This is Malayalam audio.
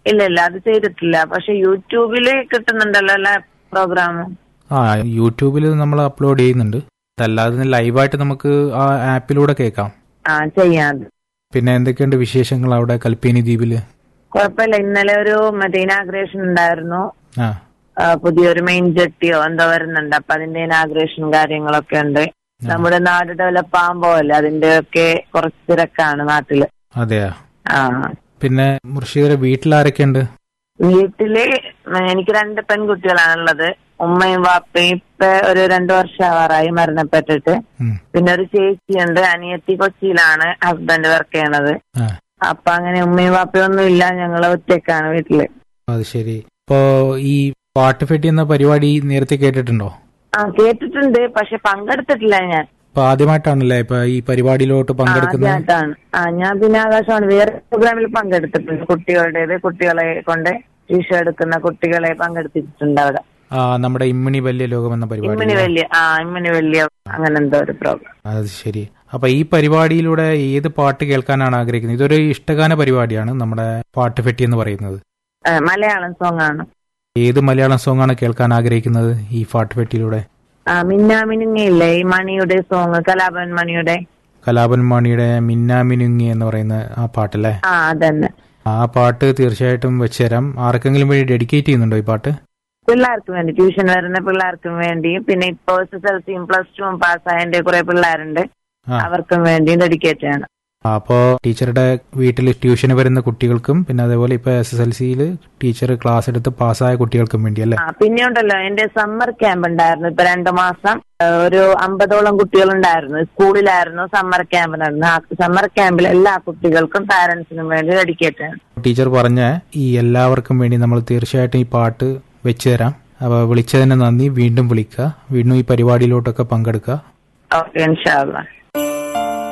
ഇല്ല ഇല്ല അത് ചെയ്തിട്ടില്ല പക്ഷെ യൂട്യൂബില് കിട്ടുന്നുണ്ടല്ലോ എല്ലാ പ്രോഗ്രാമും ആ യൂട്യൂബിൽ നമ്മൾ അപ്ലോഡ് ചെയ്യുന്നുണ്ട് അതല്ലാതെ ലൈവായിട്ട് നമുക്ക് ആ ആപ്പിലൂടെ കേൾക്കാം ആ ചെയ്യാം അത് പിന്നെ എന്തൊക്കെയുണ്ട് വിശേഷങ്ങൾ അവിടെ കൽപ്പേനി ദ്വീപില് കുഴപ്പമില്ല ഇന്നലെ ഒരു മറ്റേ ഇനാഗ്രേഷൻ ഉണ്ടായിരുന്നു ആ ആ, പുതിയൊരു മെയിൻ ജെട്ടിയോ എന്തോ വരുന്നുണ്ട് അപ്പൊ അതിന്റെ ഇനാഗ്രേഷൻ കാര്യങ്ങളൊക്കെ ഉണ്ട് നമ്മുടെ നാട് ഡെവലപ്പ് ആകുമ്പോഴല്ലേ അതിന്റെ ഒക്കെ കുറച്ച് തിരക്കാണ് നാട്ടില് അതെയാ ആ പിന്നെ മുർഷിദരെ വീട്ടിലാരൊക്കെയുണ്ട് വീട്ടില് എനിക്ക് രണ്ട് പെൺകുട്ടികളാണുള്ളത് ഉമ്മയും വാപ്പയും ഇപ്പൊ ഒരു രണ്ടു വർഷം ആവാറായി മരണപ്പെട്ടിട്ട് ഉം. പിന്നെ ഒരു ചേച്ചിയുണ്ട് അനിയത്തി കൊച്ചിയിലാണ് ഹസ്ബൻഡ് വർക്ക് ചെയ്യണത് ആ അപ്പൊ അങ്ങനെ ഉമ്മയും വാപ്പയും ഒന്നും ഇല്ല ഞങ്ങൾ ഒറ്റക്കാണ് വീട്ടില് അത് ശരി ഇപ്പോ ഈ പാട്ടുഫെട്ടി എന്ന പരിപാടി നേരത്തെ കേട്ടിട്ടുണ്ടോ ആ കേട്ടിട്ടുണ്ട് പക്ഷെ പങ്കെടുത്തിട്ടില്ല ഞാൻ ഇപ്പൊ ആദ്യമായിട്ടാണല്ലേ ഇപ്പൊ ഈ പരിപാടിയിലോട്ട് പങ്കെടുക്കുന്നത് ആദ്യമായിട്ടാണ് ആ ഞാൻ പിന്നെ ആകാശവാണി വേറെ പ്രോഗ്രാമിൽ പങ്കെടുത്തിട്ടുണ്ട് കുട്ടികളുടേത് കുട്ടികളെ കൊണ്ട് ടീഷ എടുക്കുന്ന കുട്ടികളെ പങ്കെടുത്തിട്ടുണ്ട് അവിടെ ആ നമ്മുടെ ഇമ്മിണി വലിയ ലോകം എന്ന പരിപാടി ഇമ്മിനി വലിയ ആ ഇമ്മിനി വലിയ അങ്ങനെ എന്തോ ഒരു പ്രോഗ്രാം അത് ശരി അപ്പൊ ഈ പരിപാടിയിലൂടെ ഏത് പാട്ട് കേൾക്കാനാണ് ആഗ്രഹിക്കുന്നത് ഇതൊരു ഇഷ്ടഗാന പരിപാടിയാണ് നമ്മുടെ പാട്ടുഫെട്ടി എന്ന് പറയുന്നത് ആ, മലയാളം സോങ് ആണ് ഏത് മലയാളം സോങ് ആണ് കേൾക്കാൻ ആഗ്രഹിക്കുന്നത് ഈ പാട്ടുഫെട്ടിയിലൂടെ ആ മിന്നാമിനുങ്ങയില്ലേ ഈ മണിയുടെ സോങ് കലാഭവൻ മണിയുടെ കലാപൻ മാണിയുടെ മിന്നാമിനുങ്ങി എന്ന് പറയുന്ന ആ പാട്ടല്ലേ ആ അതന്നെ ആ പാട്ട് തീർച്ചയായിട്ടും വെച്ചുതരാം ആർക്കെങ്കിലും വേണ്ടി ഡെഡിക്കേറ്റ് ചെയ്യുന്നുണ്ടോ ഈ പാട്ട് പിള്ളേർക്ക് വേണ്ടി ട്യൂഷൻ വരുന്ന പിള്ളേർക്കും വേണ്ടിയും പിന്നെ ഇപ്പോ എസ് എസ് എൽ സിയും പ്ലസ് ടുവും പാസ്സായതിന്റെ കുറെ പിള്ളേരുണ്ട് ആ. അവർക്കും വേണ്ടിയും ഡെഡിക്കേറ്റ് ചെയ്യണം ആ, അപ്പോ ടീച്ചറുടെ വീട്ടിൽ ട്യൂഷന് വരുന്ന കുട്ടികൾക്കും പിന്നെ അതേപോലെ ഇപ്പൊ എസ് എസ് എൽ സിയിൽ ടീച്ചർ ക്ലാസ് എടുത്ത് പാസ്സായ കുട്ടികൾക്കും വേണ്ടി അല്ലേ ആ പിന്നെ ഉണ്ടല്ലോ എന്റെ സമ്മർ ക്യാമ്പ് ഉണ്ടായിരുന്നു ഇപ്പൊ രണ്ടു മാസം ആ, ഒരു അമ്പതോളം കുട്ടികളുണ്ടായിരുന്നു സ്കൂളിലായിരുന്നു സമ്മർ ക്യാമ്പ് നടന്നു ആ സമ്മർ ക്യാമ്പിൽ എല്ലാ കുട്ടികൾക്കും പാരന്റ്സിനും വേണ്ടി ഡെഡിക്കേറ്റ് ചെയ്യണം ടീച്ചർ പറഞ്ഞ ഈ എല്ലാവർക്കും വേണ്ടി നമ്മൾ തീർച്ചയായിട്ടും ഈ പാട്ട് വെച്ചു തരാം അപ്പൊ വിളിച്ചതിന് നന്ദി വീണ്ടും വിളിക്കുക വീണ്ടും ഈ പരിപാടിയിലോട്ടൊക്കെ പങ്കെടുക്കുക ഓക്കെ ഇൻഷാല്ല